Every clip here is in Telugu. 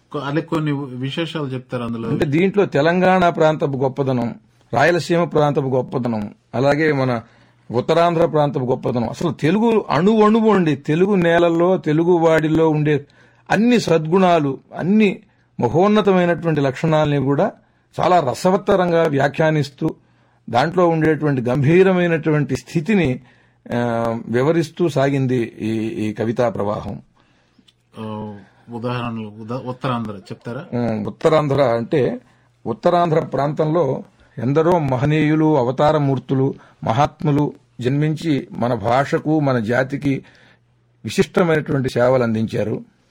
కొ- అలాగే కొన్ని విశేషాలు చెప్తారు అందులో అంటే దీంట్లో తెలంగాణ ప్రాంతపు గొప్పదనం రాయలసీమ ప్రాంతపు గొప్పదనం అలాగే మన ఉత్తరాంధ్ర ప్రాంతపు గొప్పదనం అసలు తెలుగు అణు అణువు ఉండి తెలుగు నేలల్లో తెలుగు వాడిలో ఉండే అన్ని సద్గుణాలు అన్ని మహోన్నతమైనటువంటి లక్షణాలని కూడా చాలా రసవత్తరంగా వ్యాఖ్యానిస్తూ దాంట్లో ఉండేటువంటి గంభీరమైనటువంటి స్థితిని ఆ, వివరిస్తూ సాగింది ఈ ఈ కవితా ప్రవాహం ఆ, ఉదాహరణలు ఉదా- ఉత్తరాంధ్ర చెప్తారా ఉమ్, ఉత్తరాంధ్ర అంటే ఉత్తరాంధ్ర ప్రాంతంలో ఎందరో మహనీయులు అవతారమూర్తులు మహాత్ములు జన్మించి మన భాషకు మన జాతికి విశిష్టమైనటువంటి సేవలు అందించారు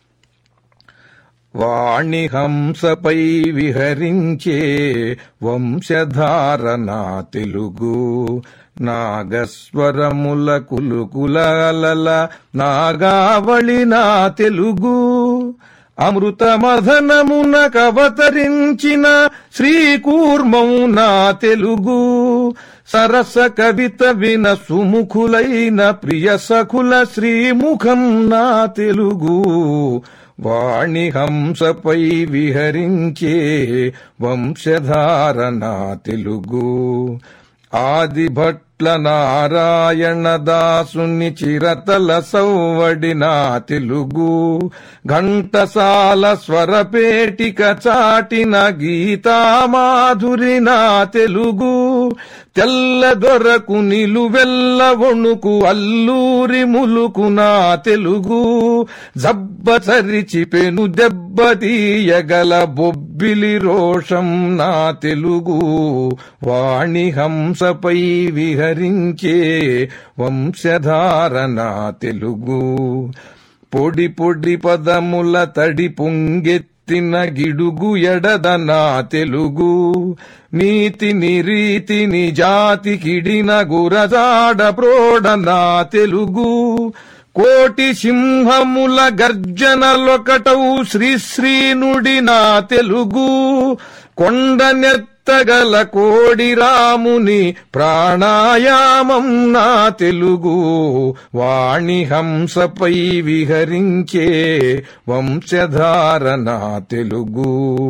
వాణి హంసపై విహరించే వంశధారణ తెలుగు నాగస్వరముల కులుకులల నాగావళి నా తెలుగు అమృత మధనమున కవతరించిన శ్రీకూర్మం నా తెలుగు సరస కవిత విన సుముఖులైన ప్రియ సఖుల శ్రీముఖం నా తెలుగు వాణి హంసపై విహరించే వంశధారణ తెలుగు ఆది భట్ల నారాయణ దాసుని చిరతల సౌవడిన తెలుగు ఘంటసాల స్వరపేటిక చాటిన గీతామాధురి నా తెలుగు తెల్ల దొరకు నిలువెల్ల వణుకు అల్లూరి ములుకు నా తెలుగు జబ్బ చరిచి పెను దెబ్బతీయగల బొబ్బిలి రోషం నా తెలుగు వాణి హంసపై విహరించే వంశధారణ తెలుగు పొడి పొడి పదముల తడి పొంగెత్తిన గిడుగు ఎడదన తెలుగు నీతిని రీతిని జాతి కిడిన గురజాడ ప్రోడన తెలుగు కోటి సింహముల గర్జనలొకటౌ శ్రీ శ్రీనుడి నా తెలుగు కొండ నెత్తగల కోడి రాముని ప్రాణాయామం నా తెలుగు వాణి హంసపై విహరించే వంశధారణ తెలుగు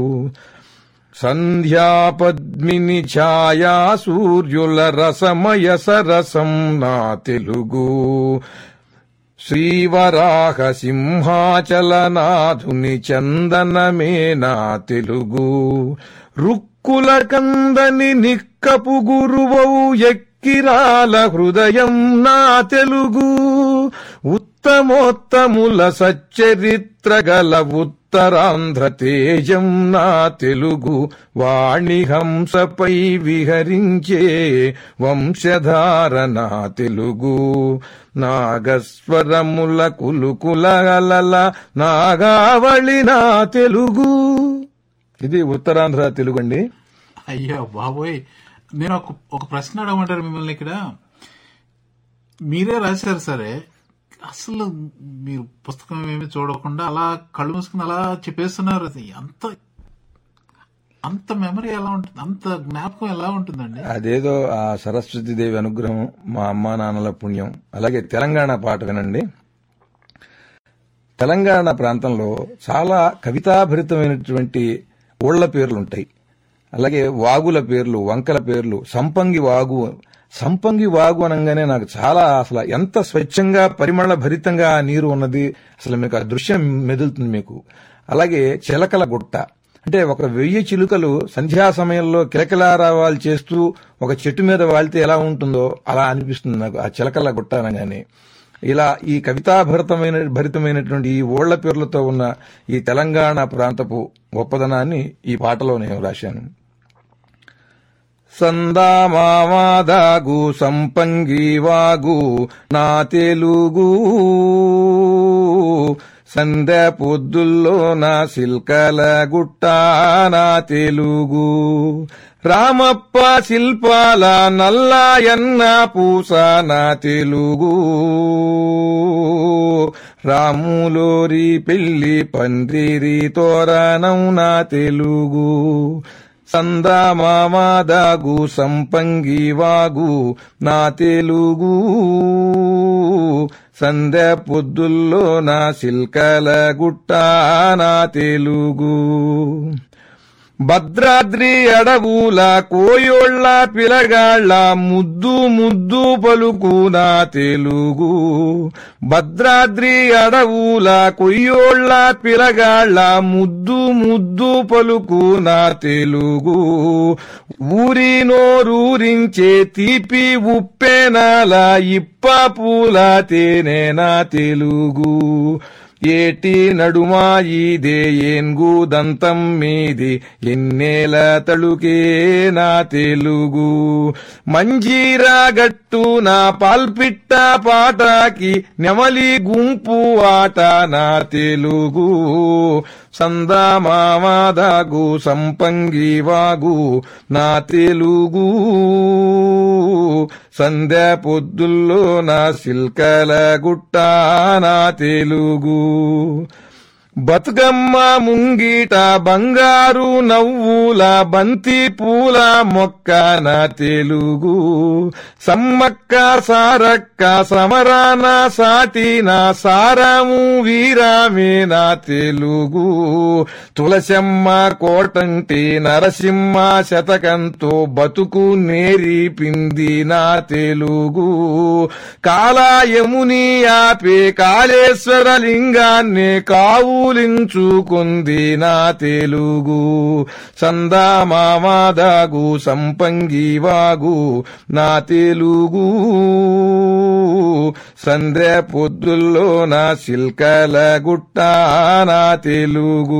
సంధ్యాపద్మిని ఛాయా సూర్యుల రసమయ సరసం నా తెలుగు శ్రీవరాహ సింహాచలనాథుని చందనమే నా తెలుగు రుక్కుల కందని నిక్కపు గురువవు ఎక్కిరాల హృదయం నా తెలుగు ఉత్తమోత్తముల సచ్చరిత్ర గల ఉత్తరాంధ్ర తేజం నా తెలుగు వాణి హంసపై విహరించే వంశధారణ తెలుగు నాగస్వరముల కులుకులగలల నాగావళి నా తెలుగు ఇది ఉత్తరాంధ్ర తెలుగు అండి అయ్యో బాబోయ్ నేను ఒక ఒక ప్రశ్న అడగమంటారు మిమ్మల్ని ఇక్కడ మీరే రాశారు సరే అసలు మీరు పుస్తకం ఏమి చూడకుండా అలా కళ్ళు మూసుకుని అలా చెప్పేస్తున్నారు అది అంత అంత మెమరీ ఎలా ఉంటుంది అంత జ్ఞాపకం ఎలా ఉంటుందండి అదేదో ఆ సరస్వతి దేవి అనుగ్రహం మా అమ్మా నాన్నల పుణ్యం అలాగే తెలంగాణ పాట వినండి తెలంగాణ ప్రాంతంలో చాలా కవితాభరితమైనటువంటి ఊళ్ల పేర్లు ఉంటాయి అలాగే వాగుల పేర్లు వంకల పేర్లు సంపంగి వాగు సంపంగి వాగు అనగానే నాకు చాలా అసలు ఎంత స్వచ్ఛంగా పరిమళ భరితంగా ఆ నీరు ఉన్నది అసలు మీకు ఆ దృశ్యం మెదులుతుంది మీకు అలాగే చిలకల గుట్ట అంటే ఒక వెయ్యి చిలుకలు సంధ్యా సమయంలో కిలకిలారావాలు చేస్తూ ఒక చెట్టు మీద వాళ్తే ఎలా ఉంటుందో అలా అనిపిస్తుంది నాకు ఆ చిలకల గుట్ట అనగానే ఇలా ఈ కవితాభరితమైన భరితమైనటువంటి ఈ ఓళ్ల పేర్లతో ఉన్న ఈ తెలంగాణ ప్రాంతపు గొప్పదనాన్ని ఈ పాటలో నేను రాశాను సందామాదాగు సంపంగి వాగు నా తెలుగు సంధ్య పొద్దుల్లో నా సిల్కల గుట్ట నా తెలుగు రామప్ప శిల్పాల నల్లాయన్న పూస నా తెలుగు రాములోరి పెళ్లి పందిరి తోరణం నా తెలుగు సందామాదాగు సంపంగి వాగు నా తెలుగు సంధ్య పొద్దుల్లో నా సిల్కల గుట్ట నా తెలుగు భద్రాద్రి అడవుల కోయోళ్ళ పిలగాళ్ళ ముద్దు ముద్దు పలుకు నా తెలుగు భద్రాద్రి అడవుల కొయ్యోళ్ళ పిలగాళ్ళ ముద్దు ముద్దు పలుకు నా తెలుగు ఊరి నోరూరించే తీపి ఉప్పెనాల ఇప్ప పూల తేనె నా తెలుగు ఏటి నడుమా ఇదే ఏన్గు దంతం మీది ఎన్నేల తళుకే నా తెలుగు మంజీరా గట్టు నా పాల్పిట్ట పాటకి నెమలి గుంపు ఆట నా తెలుగు సందామాదాగు సంపంగి వాగు నా తెలుగు సంధ్య పొద్దుల్లో నా సిల్కల గుట్ట నా తెలుగు బతుకమ్మ ముంగిట బంగారు నవ్వుల బంతి పూల మొక్క నా తెలుగు సమ్మక్క సారక్క సమరాన సాటిన సారము వీరామే నా తెలుగు తులసమ్మ కోటంటి నరసింహ శతకంతో బతుకు నేరిపింది నా తెలుగు కాలాయముని ఆపే కాళేశ్వర లింగాన్ని కావులించుకుంది నా తెలుగు సందామాదాగు సంపంగి వాగు నా తెలుగు సంధ్య పొద్దుల్లో నా సిల్కల గుట్ట నా తెలుగు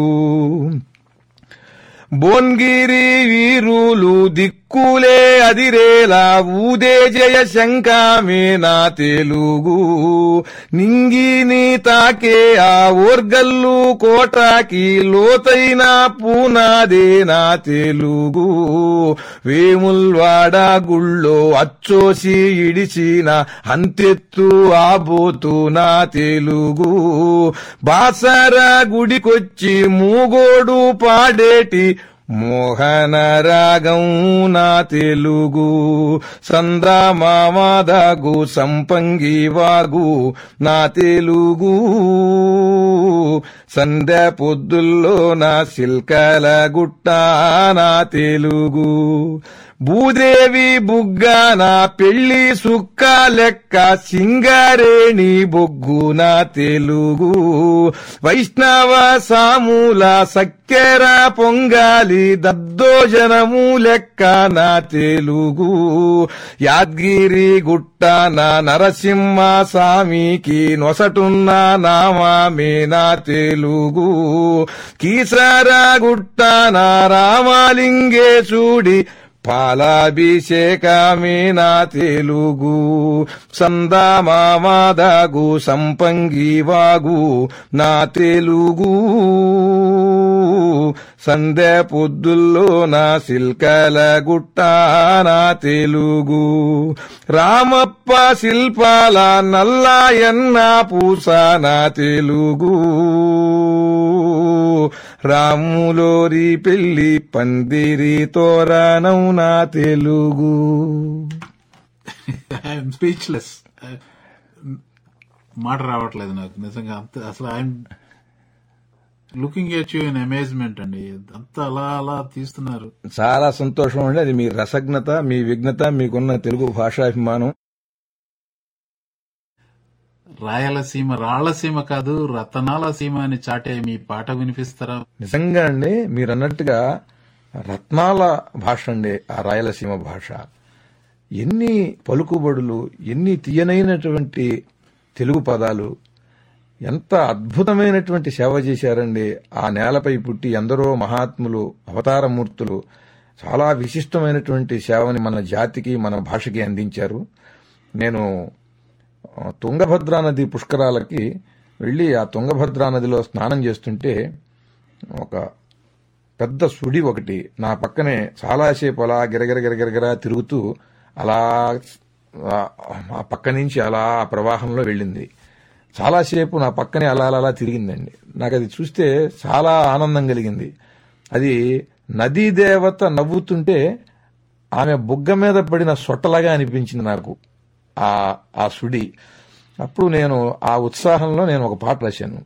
బోన్గిరి వీరులు దిక్కులే అదిరేలా ఊదే జయ శంఖమే నా తెలుగు నింగిని తాకే ఆ ఓర్గల్లు కోటకి లోతైన పూనాదే నా తెలుగు వేముల్వాడ గుళ్ళో అచ్చోసి ఇడిచిన అంతెత్తు ఆబోతు నా తెలుగు బాసర గుడికొచ్చి మూగోడు పాడేటి మోహన రాగం నా తెలుగు సంద్రమాదాగు సంపంగి వాగు నా తెలుగు సంధ్య పొద్దుల్లో నా సిల్కల గుట్ట నా తెలుగు భూదేవి బుగ్గ నా పెళ్లి సుక్క లెక్క సింగరేణి బొగ్గు నా తెలుగు వైష్ణవ సాముల సక్కెర పొంగాలి దద్దోజనము లెక్క నా తెలుగు యాద్గిరి గుట్ట నా నరసింహ స్వామికి నొసటున్న నామామే నా తెలుగు కీసర గుట్ట నా రామలింగేశుడి పాలాభిషేకమే నా తెలుగు సందామాదాగు సంపంగి వాగు నా తెలుగు సంధ్య పొద్దుల్లో నా సిల్కల గుట్ట నా తెలుగు రామప్ప శిల్పాల నల్లాయన్న పూస నా తెలుగు రాములోరి పెళ్లి పందిరి తోరణం నా తెలుగు ఐఎమ్ స్పీచ్లెస్ మాట రావట్లేదు నాకు నిజంగా అంత అసలు I'm looking at you in amazement అండి అంత అలా అలా తీస్తున్నారు చాలా సంతోషం అండి అది మీ రసజ్ఞత మీ విఘ్నత మీకున్న తెలుగు భాషాభిమానం రాయలసీమ రాళ్లసీమ కాదు రతనాల సీమ అని చాటే మీ పాట వినిపిస్తారా నిజంగా అండి మీరు అన్నట్టుగా రత్నాల భాష అండి ఆ రాయలసీమ భాష ఎన్ని పలుకుబడులు ఎన్ని తీయనైనటువంటి తెలుగు పదాలు ఎంత అద్భుతమైనటువంటి సేవ చేశారండి ఆ నేలపై పుట్టి ఎందరో మహాత్ములు అవతారమూర్తులు చాలా విశిష్టమైనటువంటి సేవని మన జాతికి మన భాషకి అందించారు నేను ఆ, తుంగభద్రా నది పుష్కరాలకి వెళ్ళి ఆ తుంగభద్రా నదిలో స్నానం చేస్తుంటే ఒక పెద్ద సుడి ఒకటి నా పక్కనే చాలాసేపు అలా గిరగిర గిరగిరగిర తిరుగుతూ అలా ఆ- ఆ పక్క నుంచి అలా ఆ ప్రవాహంలో వెళ్ళింది చాలాసేపు నా పక్కనే అలా అలా అలా తిరిగిందండి నాకు అది చూస్తే చాలా ఆనందం కలిగింది అది నదీ దేవత నవ్వుతుంటే ఆమె బుగ్గ మీద పడిన సొట్టలాగా అనిపించింది నాకు ఆ ఆ సుడి అప్పుడు నేను ఆ ఉత్సాహంలో నేను ఒక పాట రాశాను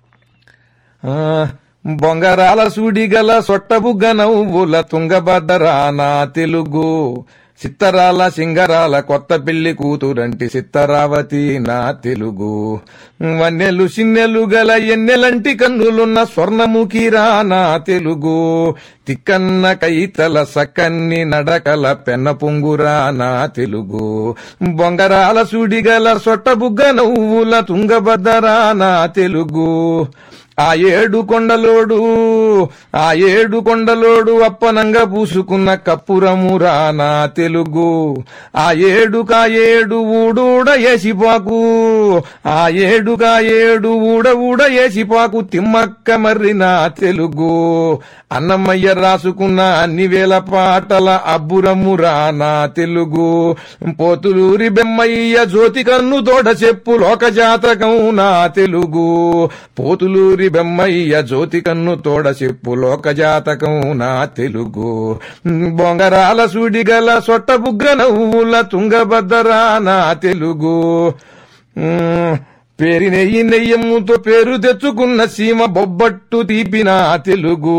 ఆ, బొంగరాల సూడిగల సొట్టబుగ్గ నవ్వుల తుంగభద్రా నా తెలుగు సిత్తరాల సింగరాల కొత్త పెళ్లి కూతురంటి సిత్తరావతి నా తెలుగు వన్నెలు సిన్నెలు గల ఎన్నెలంటి కన్నులున్న స్వర్ణముఖిరా నా తెలుగు తిక్కన్న కైతల సక్కన్ని నడకల పెన్న పొంగురా నా తెలుగు బొంగరాల సూడిగల సొట్టబుగ్గ నవ్వుల తుంగభద్రా నా తెలుగు ఆ ఏడు కొండలోడు ఆ ఏడు కొండలోడు అప్పనంగా పూసుకున్న కప్పురమురా నా తెలుగు ఆ ఏడుకా ఏడు ఊడూడ ఏసిపాకు ఆ ఏడుకా ఏడు ఊడ ఊడ ఏసిపాకు తిమ్మక్క మర్రి నా తెలుగు అన్నమయ్య రాసుకున్న అన్ని వేల పాటల అబ్బురమురా నా తెలుగు పోతులూరి బెమ్మయ్య జ్యోతి కన్ను తోడ చెప్పు లోక జాతకం నా తెలుగు పోతులూరి బెమ్మయ్య జ్యోతి కన్ను తోడ చెప్పు లోక జాతకం నా తెలుగు బొంగరాల సూడిగల సొట్ట బుగ్గ నవ్వుల తుంగభద్రా నా తెలుగు ఉమ్, పేరి నెయ్యి నెయ్యముతో పేరు తెచ్చుకున్న సీమ బొబ్బట్టు తీపిన తెలుగు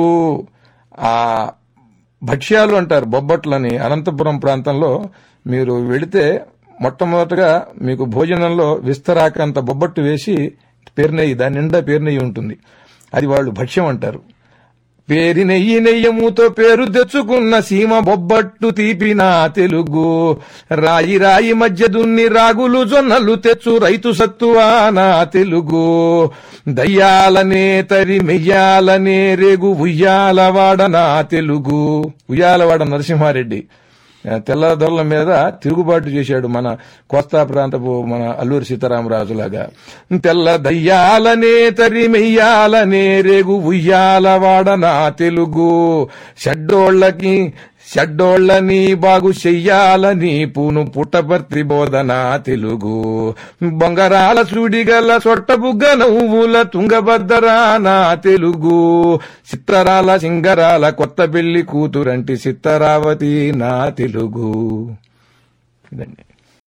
ఆ భక్ష్యాలు అంటారు బొబ్బట్లని అనంతపురం ప్రాంతంలో మీరు వెళితే మొట్టమొదటగా మీకు భోజనంలో విస్తరాకంత బొబ్బట్టు వేసి పేరునెయ్యి దాని నిండా పేరునెయ్యి ఉంటుంది అది వాళ్ళు భక్ష్యం అంటారు పేరి నెయ్యి నెయ్యముతో పేరు తెచ్చుకున్న సీమ బొబ్బట్టు తీపిన తెలుగు రాయి రాయి మధ్య దున్ని రాగులు జొన్నలు తెచ్చు రైతు సత్తువా నా తెలుగు దయ్యాలనే తరి మెయ్యాలనే రేగు ఉయ్యాలవాడ నా తెలుగు ఉయ్యాలవాడ నరసింహారెడ్డి ఆ, తెల్లదొరల మీద తిరుగుబాటు చేశాడు మన కోస్తా ప్రాంతపు మన అల్లూరి సీతారామరాజులాగా తెల్ల దయ్యాలనే తరి మెయ్యాలనే రేగు ఉయ్యాలవాడ నా తెలుగు షడ్డోళ్ళకి షడ్డోళ్ళని బాగు చెయ్యాలని పూను పుట్టపర్తి బోధన తెలుగు బొంగరాల సుడిగల సొట్టబుగ్గ నవ్వుల తుంగభద్రా నా తెలుగు చిత్తరాల సింగరాల కొత్త పెళ్లి కూతురంటి చిత్తరావతి నా తెలుగు ఇదండి